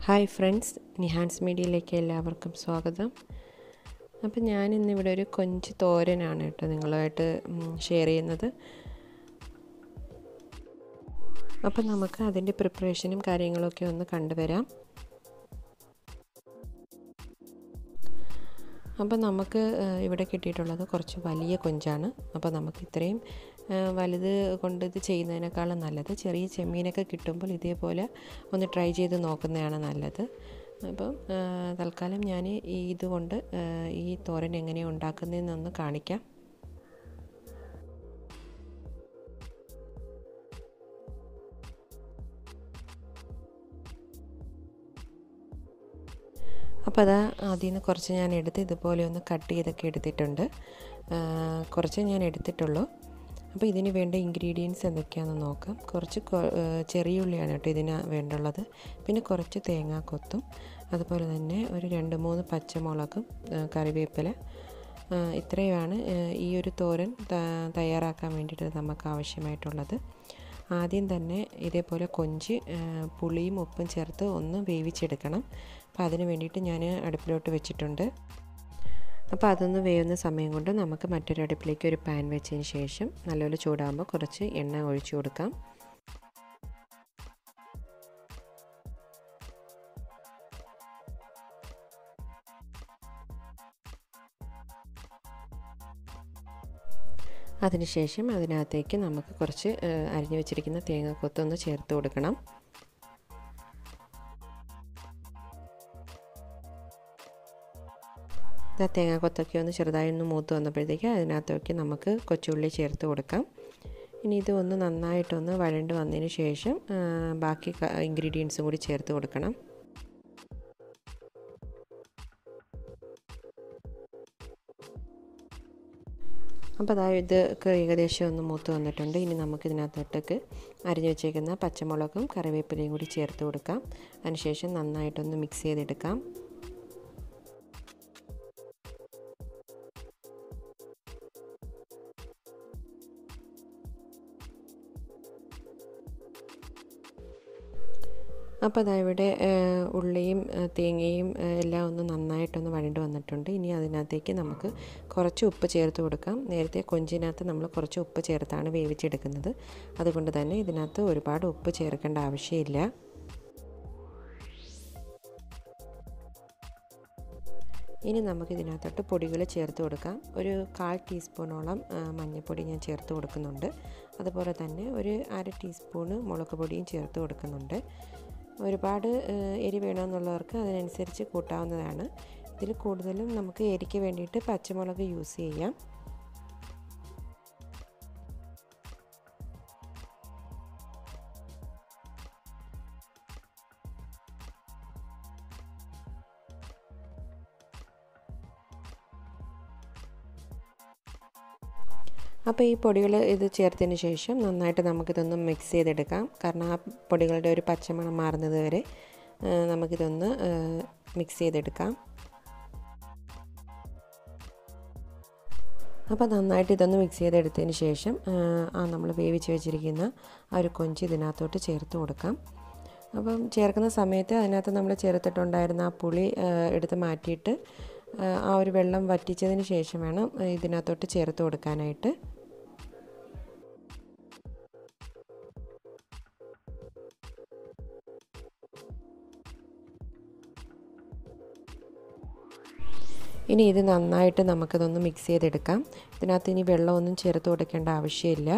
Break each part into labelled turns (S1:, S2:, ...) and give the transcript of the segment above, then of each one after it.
S1: hi friends നിഹാൻസ് മീഡിയയിലേക്ക് എല്ലാവർക്കും സ്വാഗതം അപ്പം ഞാൻ ഇന്നിവിടെ ഒരു കൊഞ്ച് തോരനാണ് കേട്ടോ നിങ്ങളുമായിട്ട് ഷെയർ ചെയ്യുന്നത് അപ്പം നമുക്ക് അതിൻ്റെ പ്രിപ്പറേഷനും കാര്യങ്ങളൊക്കെ ഒന്ന് കണ്ടുവരാം അപ്പം നമുക്ക് ഇവിടെ കിട്ടിയിട്ടുള്ളത് കുറച്ച് വലിയ കൊഞ്ചാണ് അപ്പോൾ നമുക്ക് ഇത്രയും വലുത് കൊണ്ട് ഇത് ചെയ്യുന്നതിനേക്കാളും നല്ലത് ചെറിയ ചെമ്മീനൊക്കെ കിട്ടുമ്പോൾ ഇതേപോലെ ഒന്ന് ട്രൈ ചെയ്ത് നോക്കുന്നതാണ് നല്ലത് അപ്പം തൽക്കാലം ഞാൻ ഈ ഇതുകൊണ്ട് ഈ തോരൻ എങ്ങനെയാണ് ഉണ്ടാക്കുന്നതെന്നൊന്ന് കാണിക്കാം അപ്പോൾ അത് ആദ്യം നിന്ന് കുറച്ച് ഞാൻ എടുത്ത് ഇതുപോലെ ഒന്ന് കട്ട് ചെയ്തൊക്കെ എടുത്തിട്ടുണ്ട് കുറച്ച് ഞാൻ എടുത്തിട്ടുള്ളൂ അപ്പോൾ ഇതിന് വേണ്ട ഇൻഗ്രീഡിയൻസ് എന്തൊക്കെയാണെന്ന് നോക്കാം കുറച്ച് ചെറിയ ഉള്ളിയാണ് കേട്ടോ ഇതിന് വേണ്ടുള്ളത് പിന്നെ കുറച്ച് തേങ്ങാക്കൊത്തും അതുപോലെ തന്നെ ഒരു രണ്ട് മൂന്ന് പച്ചമുളകും കറിവേപ്പില ഇത്രയുമാണ് ഈ ഒരു തോരൻ തയ്യാറാക്കാൻ വേണ്ടിയിട്ട് നമുക്ക് ആവശ്യമായിട്ടുള്ളത് ആദ്യം തന്നെ ഇതേപോലെ കൊഞ്ച് പുളിയും ഉപ്പും ചേർത്ത് ഒന്ന് വേവിച്ചെടുക്കണം അപ്പോൾ അതിന് വേണ്ടിയിട്ട് ഞാൻ അടുപ്പിലോട്ട് വെച്ചിട്ടുണ്ട് അപ്പോൾ അതൊന്ന് വേവുന്ന സമയം കൊണ്ട് നമുക്ക് മറ്റൊരു അടുപ്പിലേക്ക് ഒരു പാൻ വെച്ചതിന് ശേഷം നല്ലപോലെ ചൂടാകുമ്പോൾ കുറച്ച് എണ്ണ ഒഴിച്ചു കൊടുക്കാം അതിനുശേഷം അതിനകത്തേക്ക് നമുക്ക് കുറച്ച് അരിഞ്ഞു വെച്ചിരിക്കുന്ന തേങ്ങാക്കൊത്തൊന്ന് ചേർത്ത് കൊടുക്കണം ഇതാ തേങ്ങാക്കൊത്തൊക്കെ ഒന്ന് ചെറുതായി ഒന്ന് മൂത്ത് വന്നപ്പോഴത്തേക്ക് അതിനകത്തേക്ക് നമുക്ക് കൊച്ചുള്ളി ചേർത്ത് കൊടുക്കാം ഇനി ഇത് ഒന്ന് നന്നായിട്ടൊന്ന് വഴണ്ട് വന്നതിന് ശേഷം ബാക്കി ഇൻഗ്രീഡിയൻസും കൂടി ചേർത്ത് കൊടുക്കണം അപ്പോൾ അതായത് ഇത് ഏകദേശം ഒന്ന് മൂത്ത് വന്നിട്ടുണ്ട് ഇനി നമുക്ക് ഇതിനകത്തോട്ടേക്ക് അരിഞ്ഞു വെച്ചേക്കുന്ന പച്ചമുളകും കറിവേപ്പിലയും കൂടി ചേർത്ത് കൊടുക്കാം അതിനുശേഷം നന്നായിട്ടൊന്ന് മിക്സ് ചെയ്തെടുക്കാം അപ്പോൾ അതാ ഇവിടെ ഉള്ളിയും തേങ്ങയും എല്ലാം ഒന്ന് നന്നായിട്ടൊന്ന് വഴണ്ട് വന്നിട്ടുണ്ട് ഇനി അതിനകത്തേക്ക് നമുക്ക് കുറച്ച് ഉപ്പ് ചേർത്ത് കൊടുക്കാം നേരത്തെ കൊഞ്ചിനകത്ത് നമ്മൾ കുറച്ച് ഉപ്പ് ചേർത്താണ് വേവിച്ചെടുക്കുന്നത് അതുകൊണ്ട് തന്നെ ഇതിനകത്ത് ഒരുപാട് ഉപ്പ് ചേർക്കേണ്ട ആവശ്യമില്ല ഇനി നമുക്ക് ഇതിനകത്തോട്ട് പൊടികൾ ചേർത്ത് കൊടുക്കാം ഒരു കാൽ ടീസ്പൂണോളം മഞ്ഞൾപ്പൊടി ഞാൻ ചേർത്ത് കൊടുക്കുന്നുണ്ട് അതുപോലെ തന്നെ ഒരു അര ടീസ്പൂണ് മുളക് പൊടിയും ചേർത്ത് കൊടുക്കുന്നുണ്ട് ഒരുപാട് എരി വേണമെന്നുള്ളവർക്ക് അതിനനുസരിച്ച് കൂട്ടാവുന്നതാണ് ഇതിൽ കൂടുതലും നമുക്ക് എരിക്ക് വേണ്ടിയിട്ട് പച്ചമുളക് യൂസ് ചെയ്യാം അപ്പോൾ ഈ പൊടികൾ ഇത് ചേർത്തതിന് ശേഷം നന്നായിട്ട് നമുക്കിതൊന്ന് മിക്സ് ചെയ്തെടുക്കാം കാരണം ആ പൊടികളുടെ ഒരു പച്ചമണം മാറുന്നത് വരെ നമുക്കിതൊന്ന് മിക്സ് ചെയ്തെടുക്കാം അപ്പോൾ നന്നായിട്ട് ഇതൊന്ന് മിക്സ് ചെയ്തെടുത്തതിന് ശേഷം ആ നമ്മൾ വേവിച്ച് വെച്ചിരിക്കുന്ന ആ ഒരു കൊഞ്ച് ഇതിനകത്തോട്ട് ചേർത്ത് കൊടുക്കാം അപ്പം ചേർക്കുന്ന സമയത്ത് അതിനകത്ത് നമ്മൾ ചേർത്തിട്ടുണ്ടായിരുന്ന ആ പുളി എടുത്ത് മാറ്റിയിട്ട് ആ ഒരു വെള്ളം വറ്റിച്ചതിന് ശേഷം വേണം ഇതിനകത്തോട്ട് ചേർത്ത് കൊടുക്കാനായിട്ട് ഇനി ഇത് നന്നായിട്ട് നമുക്കിതൊന്ന് മിക്സ് ചെയ്തെടുക്കാം ഇതിനകത്ത് ഇനി വെള്ളമൊന്നും ചേർത്ത് കൊടുക്കേണ്ട ആവശ്യമില്ല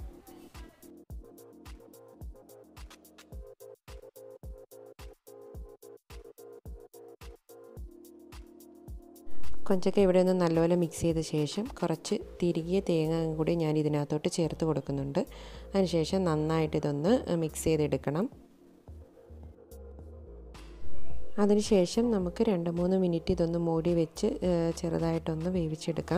S1: കൊഞ്ചൊക്കെ ഇവിടെ ഒന്ന് നല്ലപോലെ മിക്സ് ചെയ്ത ശേഷം കുറച്ച് തിരികിയ തേങ്ങ കൂടി ഞാൻ ഇതിനകത്തോട്ട് ചേർത്ത് കൊടുക്കുന്നുണ്ട് അതിനുശേഷം നന്നായിട്ട് ഇതൊന്ന് മിക്സ് ചെയ്തെടുക്കണം അതിനുശേഷം നമുക്ക് രണ്ട് മൂന്ന് മിനിറ്റ് ഇതൊന്ന് മൂടി വെച്ച് ചെറുതായിട്ടൊന്ന് വേവിച്ചെടുക്കാം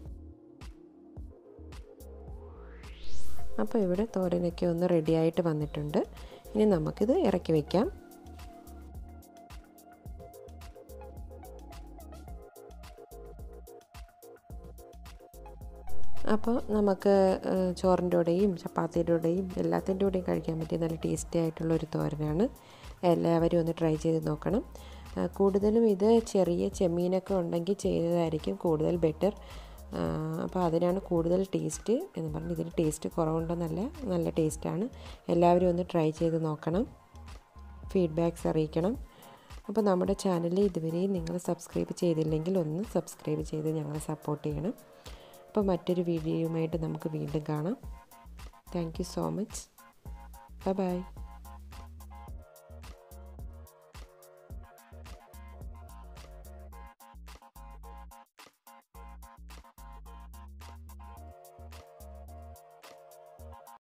S1: അപ്പോൾ ഇവിടെ തോരനൊക്കെ ഒന്ന് റെഡിയായിട്ട് വന്നിട്ടുണ്ട് ഇനി നമുക്കിത് ഇറക്കി വയ്ക്കാം അപ്പോൾ നമുക്ക് ചോറിൻ്റെ കൂടെയും ചപ്പാത്തിയുടെ കൂടെയും എല്ലാത്തിൻ്റെ കൂടെയും കഴിക്കാൻ പറ്റിയ നല്ല ടേസ്റ്റി ആയിട്ടുള്ള ഒരു തോരനാണ് എല്ലാവരും ഒന്ന് ട്രൈ ചെയ്ത് നോക്കണം കൂടുതലും ഇത് ചെറിയ ചെമ്മീനൊക്കെ ഉണ്ടെങ്കിൽ ചെയ്തതായിരിക്കും കൂടുതൽ ബെറ്റർ അപ്പോൾ അതിനാണ് കൂടുതൽ ടേസ്റ്റ് എന്ന് പറഞ്ഞ് ഇതിന് ടേസ്റ്റ് കുറവുണ്ടെന്നല്ല നല്ല ടേസ്റ്റാണ് എല്ലാവരും ഒന്ന് ട്രൈ ചെയ്ത് നോക്കണം ഫീഡ്ബാക്ക്സ് അറിയിക്കണം അപ്പോൾ നമ്മുടെ ചാനൽ ഇതുവരെയും നിങ്ങൾ സബ്സ്ക്രൈബ് ചെയ്തില്ലെങ്കിൽ ഒന്ന് സബ്സ്ക്രൈബ് ചെയ്ത് ഞങ്ങളെ സപ്പോർട്ട് ചെയ്യണം അപ്പോൾ മറ്റൊരു വീഡിയോയുമായിട്ട് നമുക്ക് വീണ്ടും കാണാം thank you so much bye by